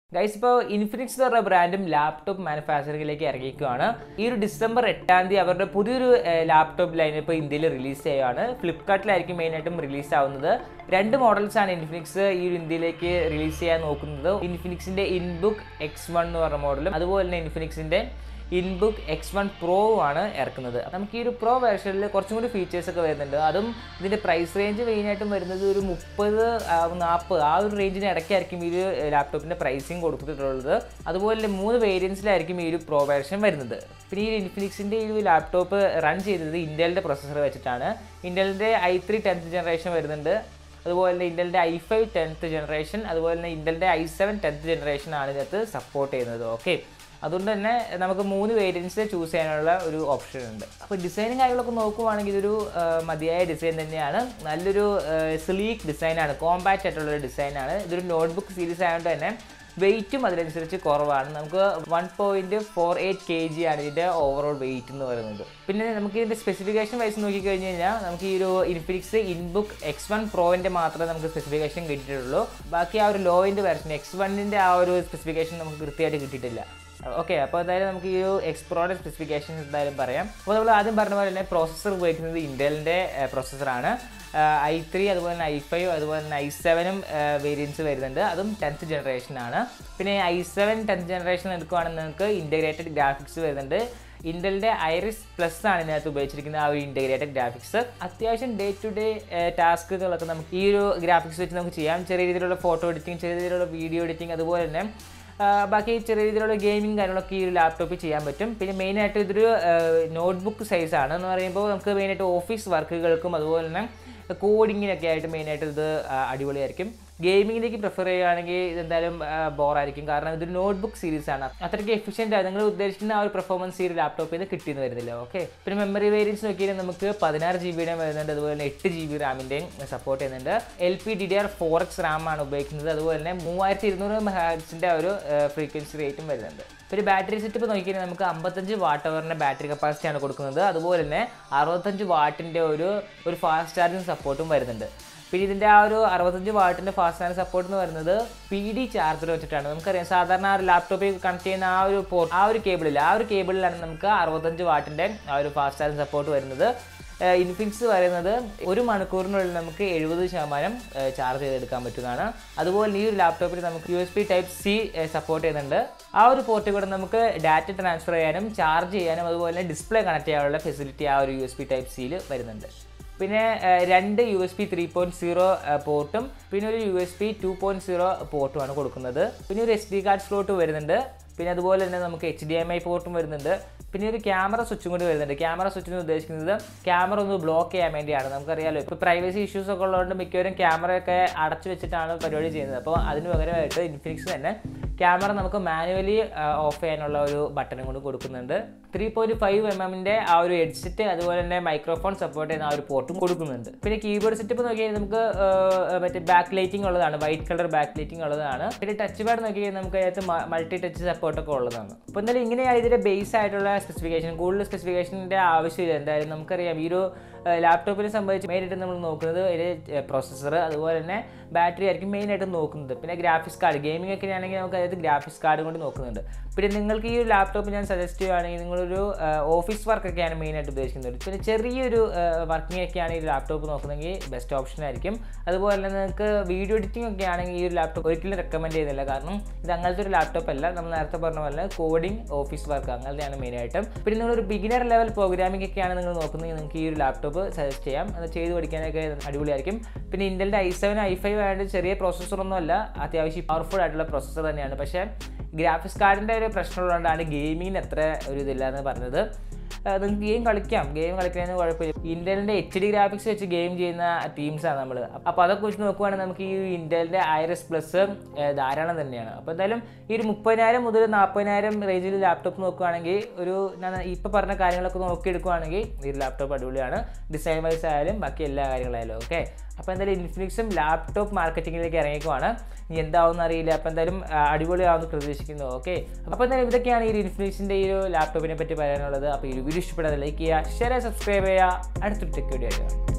Guys ഇപ്പോൾ Infinix എന്ന് പറഞ്ഞ ബ്രാൻഡും ലാപ്ടോപ്പ് മാനുഫാക്ചറിംഗിലേക്ക് ഇറങ്ങിയിരിക്കുകയാണ് ഈ ഒരു ഡിസംബർ എട്ടാം തീയതി അവരുടെ പുതിയൊരു ലാപ്ടോപ്പ് ലൈൻ ഇപ്പോൾ ഇന്ത്യയിൽ റിലീസ് ചെയ്യുകയാണ് ഫ്ലിപ്കാർട്ടിലായിരിക്കും മെയിനായിട്ടും റിലീസ് ആവുന്നത് രണ്ട് മോഡൽസ് ആണ് ഇൻഫിനിക്സ് ഈ ഒരു ഇന്ത്യയിലേക്ക് റിലീസ് ചെയ്യാൻ നോക്കുന്നത് ഇൻഫിനിക്സിന്റെ ഇൻബുക്ക് എക്സ് വൺ എന്ന് പറഞ്ഞ മോഡലും അതുപോലെ തന്നെ ഇൻഫിനിക്സിന്റെ ഇൻബുക്ക് എക്സ് വൺ പ്രോ ആണ് ഇറക്കുന്നത് നമുക്ക് ഈ ഒരു പ്രോ വേർഷനിൽ കുറച്ചും കൂടി ഫീച്ചേഴ്സ് ഒക്കെ വരുന്നുണ്ട് അതും ഇതിൻ്റെ പ്രൈസ് റേഞ്ച് മെയിനായിട്ടും വരുന്നത് ഒരു മുപ്പത് നാൽപ്പത് ആ ഒരു റേഞ്ചിന് ഇടയ്ക്കായിരിക്കും ഈ ഒരു ലാപ്ടോപ്പിൻ്റെ പ്രൈസിങ് കൊടുത്തിട്ടുള്ളത് അതുപോലെ തന്നെ മൂന്ന് വേരിയൻസിലായിരിക്കും ഈ ഒരു പ്രോ വേർഷൻ വരുന്നത് പിന്നെ ഈ ഇൻഫിനിക്സിൻ്റെ ഈ ഒരു ലാപ്ടോപ്പ് റൺ ചെയ്തത് ഇൻറ്റലിൻ്റെ പ്രൊസസ്സർ വെച്ചിട്ടാണ് ഇൻറ്റലിൻ്റെ ഐ ത്രീ ടെൻത്ത് ജനറേഷൻ വരുന്നുണ്ട് അതുപോലെ തന്നെ ഇൻ്റലിൻ്റെ ഐ ഫൈവ് ടെൻത്ത് ജനറേഷൻ അതുപോലെ തന്നെ ഇൻ്റലിൻ്റെ ഐ സെവൻ ടെൻത്ത് ജനറേഷൻ ആണ് ഇതിനകത്ത് സപ്പോർട്ട് ചെയ്യുന്നത് ഓക്കെ അതുകൊണ്ട് തന്നെ നമുക്ക് മൂന്ന് വേരിയൻസ് ചൂസ് ചെയ്യാനുള്ള ഒരു ഓപ്ഷൻ ഉണ്ട് അപ്പോൾ ഡിസൈനും കാര്യങ്ങളൊക്കെ നോക്കുവാണെങ്കിൽ ഇതൊരു ആ, മതിയായ ഡിസൈൻ തന്നെയാണ് നല്ലൊരു സ്ലീക്ക് ഡിസൈനാണ് കോമ്പാക്റ്റ് ആയിട്ടുള്ള ഒരു ഡിസൈനാണ് ഇതൊരു നോട്ട്ബുക്ക് സീരീസ് ആയതുകൊണ്ട് തന്നെ വെയിറ്റും അതിനനുസരിച്ച് കുറവാണ് നമുക്ക് one point four eight K G ആണ് ഇതിൻ്റെ ഓവറോൾ വെയിറ്റ് എന്ന് പറയുന്നത് പിന്നെ നമുക്ക് ഇതിൻ്റെ സ്പെസിഫിക്കേഷൻ വൈസ് നോക്കിക്കഴിഞ്ഞ് കഴിഞ്ഞാൽ നമുക്ക് ഈ ഒരു ഇൻഫിനിക്സ് ഇൻബുക്ക് എക്സ് വൺ പ്രോവിൻ്റെ മാത്രമേ നമുക്ക് സ്പെസിഫിക്കേഷൻ കിട്ടിയിട്ടുള്ളൂ ബാക്കി ആ ഒരു ലോയിൻ്റെ വെർഷൻ എക്സ് വണ്ണിൻ്റെ ആ ഒരു സ്പെസിഫിക്കേഷൻ നമുക്ക് കൃത്യമായിട്ട് കിട്ടിയിട്ടില്ല ഓക്കെ അപ്പോൾ എന്തായാലും നമുക്ക് ഈ ഒരു എക്സ്പ്രോയുടെ സ്പെസിഫിക്കേഷൻ എന്തായാലും പറയാം അപ്പോൾ നമ്മൾ ആദ്യം പറഞ്ഞ പോലെ തന്നെ പ്രോസസ്സർ ഉപയോഗിക്കുന്നത് ഇൻ്റലിൻ്റെ പ്രോസസ്സറാണ് ഐ ത്രീ അതുപോലെ തന്നെ ഐ ഫൈവ് അതുപോലെ തന്നെ ഐ സെവനും വേരിയൻസ് വരുന്നുണ്ട് അതും ടെൻത്ത് ജനറേഷനാണ് പിന്നെ ഐ സെവൻ ടെൻത്ത് ജനറേഷൻ എടുക്കുകയാണെങ്കിൽ നിങ്ങൾക്ക് ഇൻറ്റഗ്രേറ്റഡ് ഗ്രാഫിക്സ് വരുന്നുണ്ട് ഇൻ്റലിൻ്റെ ഐറിസ് പ്ലസ് ആണ് ഇതിനകത്ത് ഉപയോഗിച്ചിരിക്കുന്ന ആ ഒരു ഇൻറ്റഗ്രേറ്റഡ് ഗ്രാഫിക്സ് അത്യാവശ്യം ഡേ ടു ഡേ ടാസ്കുകളൊക്കെ നമുക്ക് ഈ ഒരു ഗ്രാഫിക്സ് വെച്ച് നമുക്ക് ചെയ്യാം ചെറിയ രീതിയിലുള്ള ഫോട്ടോ എഡിറ്റിംഗ് ചെറിയ രീതിയിലുള്ള വീഡിയോ എഡിറ്റിംഗ് അതുപോലെ തന്നെ ആ, ബാക്കി ചെറിയ രീതിയിലുള്ള ഗെയിമിംഗ് കാര്യങ്ങളൊക്കെ ഈ ഒരു ലാപ്ടോപ്പിൽ ചെയ്യാൻ പറ്റും പിന്നെ മെയിനായിട്ട് ഇതൊരു നോട്ട്ബുക്ക് സൈസാണ് എന്ന് പറയുമ്പോൾ നമുക്ക് മെയിനായിട്ട് ഓഫീസ് വർക്കുകൾക്കും അതുപോലെ തന്നെ കോഡിങ്ങിനൊക്കെ ആയിട്ട് മെയിനായിട്ട് ഇത് ആ, അടിപൊളിയായിരിക്കും ഗെയിമിങ്ങിലേക്ക് പ്രിഫർ ചെയ്യുകയാണെങ്കിൽ ഇതെന്തായാലും ബോറായിരിക്കും കാരണം ഇതൊരു നോട്ട്ബുക്ക് സീരീസ് ആണ് അത്രയ്ക്ക് എഫിഷ്യൻ്റ് ആണ് നിങ്ങൾ ഉദ്ദേശിക്കുന്ന ആ ഒരു പെർഫോമൻസ് ഈ ഒരു ലാപ്ടോപ്പിൽ നിന്ന് കിട്ടിയെന്ന് വരുന്നില്ല ഓക്കെ പിന്നെ മെമ്മറി വേരിയൻസ് നോക്കിയാൽ നമുക്ക് പതിനാറ് ജി ബിയുടെ വരുന്നുണ്ട് അതുപോലെ തന്നെ എട്ട് ജി ബി റാമിൻ്റെയും സപ്പോർട്ട് ചെയ്യുന്നുണ്ട് L P D D R four X RAM ആണ് ഉപയോഗിക്കുന്നത് അതുപോലെ തന്നെ മൂവായിരത്തി ഇരുന്നൂറ് ഹാർട്സിൻ്റെ ഒരു ഫ്രീക്വൻസി റേറ്റും വരുന്നുണ്ട് ഒരു ബാറ്ററി സെറ്റപ്പ് നോക്കിക്കഴിഞ്ഞാൽ നമുക്ക് അമ്പത്തഞ്ച് വാട്ട് അവറിൻ്റെ ബാറ്ററി കപ്പാസിറ്റി ആണ് കൊടുക്കുന്നത് അതുപോലെ തന്നെ അറുപത്തഞ്ച് വാട്ടിൻ്റെ ഒരു ഒരു ഫാസ്റ്റ് ചാർജിങ് സപ്പോർട്ടും വരുന്നുണ്ട് പിന്നെ ഇതിൻ്റെ ആ ഒരു അറുപത്തഞ്ച് വാട്ടിൻ്റെ ഫാസ്റ്റ് ചാർജ് സപ്പോർട്ട് എന്ന് പറയുന്നത് പി ഡി ചാർജർ വെച്ചിട്ടാണ് നമുക്കറിയാം സാധാരണ ആ ഒരു ലാപ്ടോപ്പിൽ കണക്ട് ചെയ്യുന്ന ആ ഒരു പോർട്ട് ആ ഒരു കേബിളിൽ ആ ഒരു കേബിളിലാണ് നമുക്ക് അറുപത്തഞ്ച് വാട്ടിൻ്റെ ആ ഒരു ഫാസ്റ്റ് ചാർജ് സപ്പോർട്ട് വരുന്നത് ഇൻഫിനിക്സ് പറയുന്നത് ഒരു മണിക്കൂറിനുള്ളിൽ നമുക്ക് എഴുപത് ശതമാനം ചാർജ് ചെയ്തെടുക്കാൻ പറ്റുന്നതാണ് അതുപോലെ ഈ ഒരു ലാപ്ടോപ്പിൽ നമുക്ക് U S B type C support ചെയ്യുന്നുണ്ട് ആ ഒരു പോർട്ടിൽ കൂടെ നമുക്ക് ഡാറ്റ ട്രാൻസ്ഫർ ചെയ്യാനും ചാർജ് ചെയ്യാനും അതുപോലെ തന്നെ ഡിസ്പ്ലേ കണക്ട് ചെയ്യാനുള്ള ഫെസിലിറ്റി ആ ഒരു യു എസ് പി ടൈപ്പ് സിയിൽ വരുന്നുണ്ട് പിന്നെ ഏഹ്, രണ്ട് U S B three point zero പോർട്ടും പിന്നെ ഒരു U S B two point zero പോർട്ടുമാണ് കൊടുക്കുന്നത് പിന്നെ ഒരു എസ് ഡി കാർഡ് സ്ലോട്ട് വരുന്നുണ്ട് പിന്നെ അതുപോലെ തന്നെ നമുക്ക് എച്ച് ഡി എം ഐ പോർട്ടും വരുന്നുണ്ട് പിന്നെ ഒരു ക്യാമറ സ്വിച്ചും കൂടി വരുന്നുണ്ട് ക്യാമറ സ്വിച്ച് എന്ന് ഉദ്ദേശിക്കുന്നത് ക്യാമറ ഒന്ന് ബ്ലോക്ക് ചെയ്യാൻ വേണ്ടിയാണ് നമുക്കറിയാലോ ഇപ്പോൾ പ്രൈവസി ഇഷ്യൂസ് ഒക്കെ ഉള്ളതുകൊണ്ട് മിക്കവരും ക്യാമറയൊക്കെ അടച്ചു വെച്ചിട്ടാണ് പരിപാടി ചെയ്യുന്നത് അപ്പോൾ അതിന് പകരമായിട്ട് ഇൻഫിനിക്സ് തന്നെ ക്യാമറ നമുക്ക് മാനുവലി ഓഫ് ചെയ്യാനുള്ള ഒരു ബട്ടണും കൂടി കൊടുക്കുന്നുണ്ട് ത്രീ പോയിന്റ് ഫൈവ് എം എമ്മിൻ്റെ ആ ഒരു ഹെഡ്സെറ്റ് അതുപോലെ തന്നെ മൈക്രോഫോൺ സപ്പോർട്ട് ചെയ്യുന്ന ആ ഒരു പോർട്ടും കൊടുക്കുന്നുണ്ട് പിന്നെ കീബോർഡ് സെറ്റപ്പ് നോക്കിയാൽ നമുക്ക് ആ, മറ്റേ ബാക്ക് ലൈറ്റിംഗ് ഉള്ളതാണ് വൈറ്റ് കളർ ബാക്ക് ലൈറ്റിംഗ് ഉള്ളതാണ് പിന്നെ ടച്ച് പാഡ് നോക്കിയാൽ നമുക്ക് അതിനകത്ത് മൾട്ടി ടച്ച് സപ്പോർട്ടൊക്കെ ഉള്ളതാണ് അപ്പോൾ എന്തായാലും ഇങ്ങനെയാണ് ഇതിൻ്റെ ബേസ് ആയിട്ടുള്ള സ്പെസിഫിക്കേഷൻ കൂടുതൽ സ്പെസിഫിക്കേഷൻ്റെ ആവശ്യമില്ല എന്തായാലും നമുക്കറിയാം ഈ ഒരു ലാപ്ടോപ്പിനെ സംബന്ധിച്ച് മെയിനായിട്ട് നമ്മൾ നോക്കുന്നത് ഇതിൻ്റെ പ്രോസസ്സർ അതുപോലെ തന്നെ ബാറ്ററി ആയിരിക്കും മെയിനായിട്ട് നോക്കുന്നത് പിന്നെ ഗ്രാഫിക്സ് കാർഡ് ഗെയിമിംഗ് ഒക്കെ ആണെങ്കിൽ നമുക്ക് അതായത് ഗ്രാഫിക്സ് കാർഡ് കൊണ്ട് നോക്കുന്നുണ്ട് പിന്നെ നിങ്ങൾക്ക് ഈ ഒരു ലാപ്ടോപ്പ് ഞാൻ സജസ്റ്റ് ചെയ്യുകയാണെങ്കിൽ നിങ്ങളൊരു ഓഫീസ് വർക്കൊക്കെയാണ് മെയിനായിട്ട് ഉദ്ദേശിക്കുന്നത് പിന്നെ ചെറിയൊരു വർക്കിംഗ് ഒക്കെയാണ് ഈ ലാപ്ടോപ്പ് നോക്കുന്നതെങ്കിൽ ബെസ്റ്റ് ഓപ്ഷൻ ആയിരിക്കും അതുപോലെ തന്നെ നിങ്ങൾക്ക് വീഡിയോ എഡിറ്റിംഗ് ഒക്കെ ആണെങ്കിൽ ഈ ഒരു ലാപ്ടോപ്പ് ഒരിക്കലും റെക്കമെൻഡ് ചെയ്യുന്നില്ല കാരണം ഇത് അങ്ങനത്തെ ഒരു ലാപ്ടോപ്പ് അല്ല നമ്മൾ നേരത്തെ പറഞ്ഞ പോലെ കോഡിംഗ് ഓഫീസ് വർക്ക് അങ്ങനത്തെയാണ് മെയിനായിട്ടും പിന്നെ നിങ്ങളൊരു ബിഗിനർ ലെവൽ പ്രോഗ്രാമിംഗ് ഒക്കെയാണ് നിങ്ങൾ നോക്കുന്നതെങ്കിൽ നിങ്ങൾക്ക് ഈ ഒരു ലാപ്ടോപ്പ് സജസ്റ്റ് ചെയ്യാം അത് ചെയ്ത് പഠിക്കാനൊക്കെ അടിപൊളിയായിരിക്കും പിന്നെ ഇൻ്റലിൻ്റെ ഐ സെവൻ ഐ ഫൈവ് ആയതുകൊണ്ട് ചെറിയ പ്രോസസ്സറൊന്നും അല്ല അത്യാവശ്യം പവർഫുൾ ആയിട്ടുള്ള പ്രോസസ്സർ തന്നെയാണ് പക്ഷേ ഗ്രാഫിക്സ് കാർഡിൻ്റെ ഒരു പ്രശ്നമുള്ളതുകൊണ്ടാണ് ഗെയിമിങ്ങിന് എത്ര ഒരു ഇതില്ല എന്ന് പറഞ്ഞത് ആ, നിങ്ങൾക്ക് ഗെയിം കളിക്കാം ഗെയിം കളിക്കുന്നതിന് കുഴപ്പമില്ല ഇൻ്റലിൻ്റെ എച്ച് ഡി ഗ്രാഫിക്സ് വെച്ച് ഗെയിം ചെയ്യുന്ന ടീംസാണ് നമ്മൾ അപ്പോൾ അതൊക്കെ വെച്ച് നോക്കുവാണെങ്കിൽ നമുക്ക് ഈ ഇൻ്റലിൻ്റെ ഐറസ് പ്ലസ് ധാരാളം തന്നെയാണ് അപ്പോൾ എന്തായാലും ഈ ഒരു മുപ്പതിനായിരം മുതൽ നാൽപ്പതിനായിരം റേഞ്ചിൽ ലാപ്ടോപ്പ് നോക്കുകയാണെങ്കിൽ ഒരു ഞാൻ ഇപ്പോൾ പറഞ്ഞ കാര്യങ്ങളൊക്കെ നോക്കിയെടുക്കുകയാണെങ്കിൽ ഈ ഒരു ലാപ്ടോപ്പ് അടിപൊളിയാണ് ഡിസൈൻ വൈസ് ആയാലും ബാക്കി എല്ലാ കാര്യങ്ങളായാലും ഓക്കെ അപ്പോൾ എന്തായാലും ഇൻഫിനിക്സും ലാപ്ടോപ്പ് മാർക്കറ്റിങ്ങിലേക്ക് ഇറങ്ങിക്കുവാണ് ഇനി എന്താവുമെന്ന് അറിയില്ല അപ്പോൾ എന്തായാലും ആ, അടിപൊളിയാവുമെന്ന് പ്രതീക്ഷിക്കുന്നു ഓക്കെ അപ്പോൾ എന്തായാലും ഇതൊക്കെയാണ് ഈ ഒരു ഇൻഫിനിക്സിൻ്റെ ഈ ഒരു ലാപ്ടോപ്പിനെ പറ്റി പറയാനുള്ളത് അപ്പോൾ ഈ ഒരു വീഡിയോ ഇഷ്ടപ്പെടാതെ ലൈക്ക് ചെയ്യുക ഷെയർ സബ്സ്ക്രൈബ് ചെയ്യുക അടുത്തൊരു ടെക് വീഡിയോ ആയിട്ട് കാണാം.